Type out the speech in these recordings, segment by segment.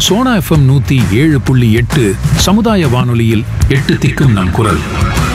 Sona FM நூத்தி ஏழு புள்ளி எட்டு சமுதாய வானொலியில் எட்டு திக்கும் நம் குரல்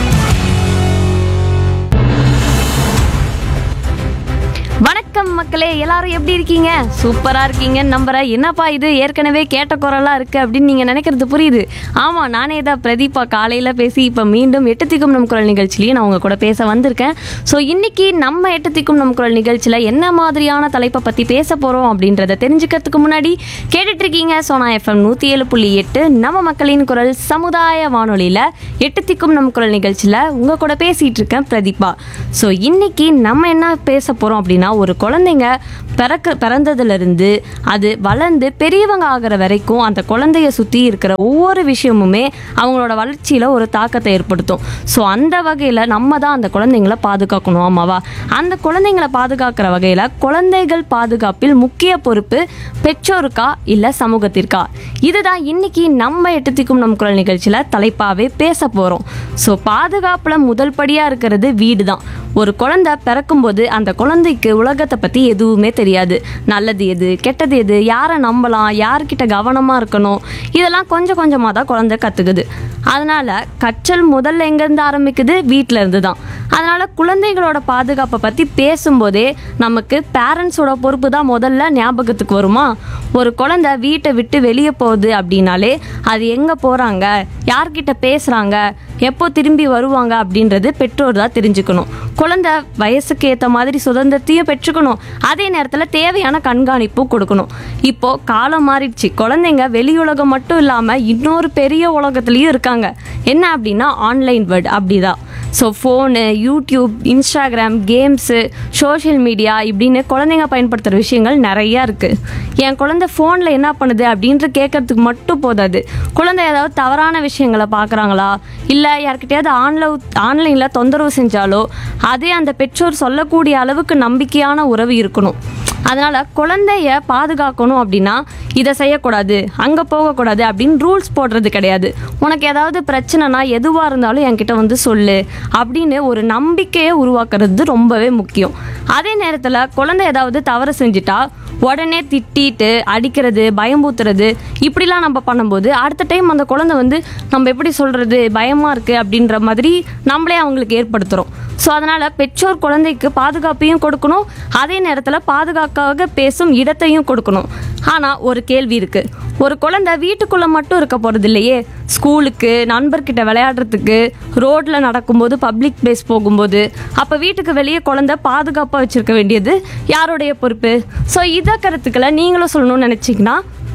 வணக்கம் மக்களே எல்லாரும் எப்படி இருக்கீங்க சூப்பரா இருக்கீங்க நம்புறேன் என்னப்பா இது ஏற்கனவே கேட்ட குரலா இருக்கு அப்படின்னு நீங்க நினைக்கிறது புரியுது ஆமா நானே தான் பிரதீபா காலையில பேசி இப்ப மீண்டும் எட்டு திக்கும் நம் குரல் நிகழ்ச்சியிலையும் நான் உங்க கூட பேச வந்திருக்கேன் ஸோ இன்னைக்கு நம்ம எட்டு திக்கும் நம் குரல் நிகழ்ச்சியில என்ன மாதிரியான தலைப்பை பத்தி பேச போறோம் அப்படின்றத தெரிஞ்சுக்கிறதுக்கு முன்னாடி கேட்டுட்டு இருக்கீங்க சோனா எஃப்எம் நூத்தி ஏழு புள்ளி எட்டு நம்ம மக்களின் குரல் சமுதாய வானொலியில எட்டு திக்கும் நம் குரல் நிகழ்ச்சியில உங்க கூட பேசிட்டு இருக்கேன் பிரதீபா ஸோ இன்னைக்கு நம்ம என்ன பேச போறோம் அப்படின்னா ஒரு குழந்தைங்க பிறக்க பிறந்ததுலேருந்து அது வளர்ந்து பெரியவங்க ஆகிற வரைக்கும் அந்த குழந்தைய சுற்றி இருக்கிற ஒவ்வொரு விஷயமுமே அவங்களோட வளர்ச்சியில் ஒரு தாக்கத்தை ஏற்படுத்தும் ஸோ அந்த வகையில் நம்ம தான் அந்த குழந்தைங்கள பாதுகாக்கணும் ஆமாவா அந்த குழந்தைங்களை பாதுகாக்கிற வகையில் குழந்தைகள் பாதுகாப்பில் முக்கிய பொறுப்பு பெற்றோருக்கா இல்லை சமூகத்திற்கா இதுதான் இன்னைக்கு நம்ம எட்டுத்திக்கும் நம் குரல் நிகழ்ச்சியில் தலைப்பாகவே பேச போகிறோம் ஸோ பாதுகாப்பில் முதல் படியாக இருக்கிறது வீடு தான் ஒரு குழந்தை பிறக்கும்போது அந்த குழந்தைக்கு உலகத்தை பற்றி எதுவுமே தெரியாது நல்லது எது கெட்டது எது யாரை நம்பலாம் யார்கிட்ட கவனமாக இருக்கணும் இதெல்லாம் கொஞ்சம் கொஞ்சமாக தான் குழந்தை கற்றுக்குது அதனால் கற்றல் முதல்ல எங்கேருந்து ஆரம்பிக்குது வீட்டில் இருந்து தான் அதனால் குழந்தைகளோட பாதுகாப்பை பற்றி பேசும்போதே நமக்கு பேரண்ட்ஸோட பொறுப்பு தான் முதல்ல ஞாபகத்துக்கு வருமா ஒரு குழந்தை வீட்டை விட்டு வெளியே போகுது அப்படின்னாலே அது எங்கே போகிறாங்க யார்கிட்ட பேசுகிறாங்க எப்போ திரும்பி வருவாங்க அப்படின்றது பெற்றோர் தான் தெரிஞ்சுக்கணும் குழந்தை வயசுக்கு ஏற்ற மாதிரி சுதந்திரத்தையும் பெற்றுக்கணும் அதே நேரத்தில் தேவையான கண்காணிப்பும் கொடுக்கணும் இப்போ காலம் மாறிடுச்சு குழந்தைங்க வெளி உலகம் மட்டும் இல்லாமல் இன்னொரு பெரிய உலகத்துலேயும் இருக்காங்க என்ன அப்படின்னா ஆன்லைன் வேர்ட் அப்படிதான் so phone YouTube Instagram games social media இப்படின்னு குழந்தைங்க பயன்படுத்துகிற விஷயங்கள் நிறையா இருக்குது என் குழந்தை ஃபோனில் என்ன பண்ணுது அப்படின்ட்டு கேட்கறதுக்கு மட்டும் போதாது குழந்தை ஏதாவது தவறான விஷயங்களை பார்க்குறாங்களா இல்லை யார்கிட்டயாவது ஆன்ல ஆன்லைனில் தொந்தரவு செஞ்சாலோ அதே அந்த பெற்றோர் சொல்லக்கூடிய அளவுக்கு நம்பிக்கையான உறவு இருக்கணும் அதனால் குழந்தைய பாதுகாக்கணும் அப்படின்னா இதை செய்யக்கூடாது அங்கே போகக்கூடாது அப்படின்னு ரூல்ஸ் போடுறது கிடையாது உனக்கு ஏதாவது பிரச்சனைனா எதுவாக இருந்தாலும் என்கிட்ட வந்து சொல்லு அப்படின்னு ஒரு நம்பிக்கையை உருவாக்குறது ரொம்பவே முக்கியம் அதே நேரத்தில் குழந்தை ஏதாவது தவறு செஞ்சுட்டா உடனே திட்டிட்டு அடிக்கிறது பயம்பூத்துறது இப்படிலாம் நம்ம பண்ணும்போது அடுத்த டைம் அந்த குழந்தை வந்து நம்ம எப்படி சொல்கிறது பயமாக இருக்குது அப்படின்ற மாதிரி நம்மளே அவங்களுக்கு ஏற்படுத்துகிறோம் ஸோ அதனால் பெற்றோர் குழந்தைக்கு பாதுகாப்பையும் கொடுக்கணும் அதே நேரத்தில் பாதுகாக்காக பேசும் இடத்தையும் கொடுக்கணும் ஆனால் ஒரு கேள்வி இருக்குது ஒரு குழந்தை வீட்டுக்குள்ளே மட்டும் இருக்க போகிறது இல்லையே ஸ்கூலுக்கு நண்பர்கிட்ட விளையாடுறதுக்கு ரோட்டில் நடக்கும்போது பப்ளிக் பிளேஸ் போகும்போது அப்போ வீட்டுக்கு வெளியே குழந்தை பாதுகாப்பாக வச்சுருக்க வேண்டியது யாருடைய பொறுப்பு ஸோ இதை கருத்துக்களை நீங்களும் சொல்லணும்னு நினச்சிங்கன்னா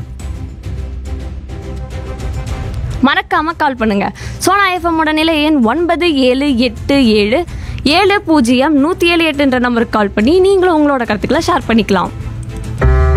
மறக்காம கால் பண்ணுங்க சோனா எஃப்எம்மோட நிலை எண் ஒன்பது ஏழு எட்டு ஏழு ஏழு பூஜ்ஜியம் நூற்றி ஏழு எட்டுன்ற நம்பருக்கு கால் பண்ணி நீங்களும் உங்களோட கருத்துக்களை ஷேர் பண்ணிக்கலாம்